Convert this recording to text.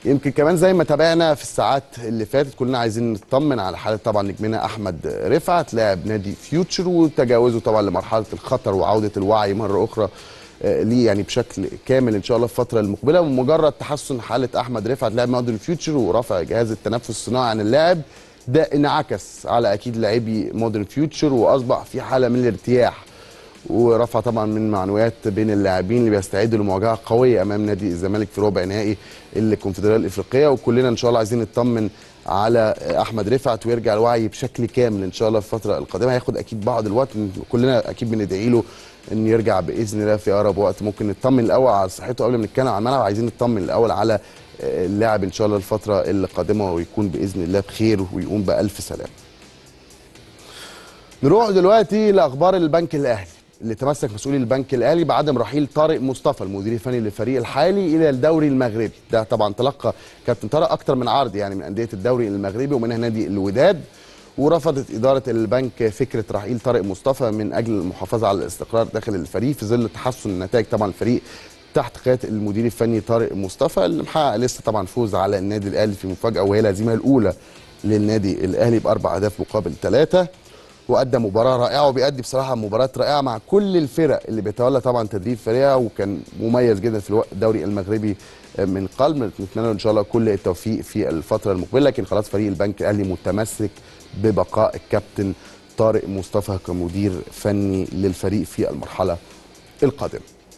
يمكن كمان زي ما تابعنا في الساعات اللي فاتت كلنا عايزين نطمن على حاله طبعا نجمنا احمد رفعت لاعب نادي فيوتشر وتجاوزه طبعا لمرحله الخطر وعوده الوعي مره اخرى آه، ليه يعني بشكل كامل ان شاء الله في الفتره المقبله ومجرد تحسن حاله احمد رفعت لاعب مودرن فيوتشر ورفع جهاز التنفس الصناعي عن اللاعب ده انعكس على اكيد لاعبي مودرن فيوتشر واصبح في حاله من الارتياح ورفع طبعا من معنويات بين اللاعبين اللي بيستعدوا لمواجهه قويه امام نادي الزمالك في ربع نهائي الكونفدراليه الافريقيه وكلنا ان شاء الله عايزين نطمن على احمد رفعت ويرجع الوعي بشكل كامل ان شاء الله في الفتره القادمه هياخد اكيد بعض الوقت كلنا اكيد بندعي له ان يرجع باذن الله في اقرب وقت ممكن نطمن الاول على صحته قبل ما نتكلم على الملعب عايزين نطمن الاول على اللاعب ان شاء الله الفتره القادمه ويكون باذن الله بخير ويقوم بالف سلامه نروح دلوقتي لاخبار البنك الاهلي اللي تمسك مسؤولي البنك الاهلي بعدم رحيل طارق مصطفى المدير الفني للفريق الحالي الى الدوري المغربي ده طبعا تلقى كابتن طارق اكتر من عرض يعني من انديه الدوري المغربي ومنها نادي الوداد ورفضت اداره البنك فكره رحيل طارق مصطفى من اجل المحافظه على الاستقرار داخل الفريق في ظل تحسن النتائج طبعا الفريق تحت قياده المدير الفني طارق مصطفى اللي محقق لسه طبعا فوز على النادي الاهلي في مفاجاه وهي الهزيمه الاولى للنادي الاهلي باربع اهداف مقابل ثلاثه وادى مباراه رائعه وبيأدي بصراحه مباريات رائعه مع كل الفرق اللي بيتولى طبعا تدريب فريقها وكان مميز جدا في الدوري المغربي من قلب نتمنى له ان شاء الله كل التوفيق في الفتره المقبله لكن خلاص فريق البنك الاهلي متمسك ببقاء الكابتن طارق مصطفى كمدير فني للفريق في المرحله القادمه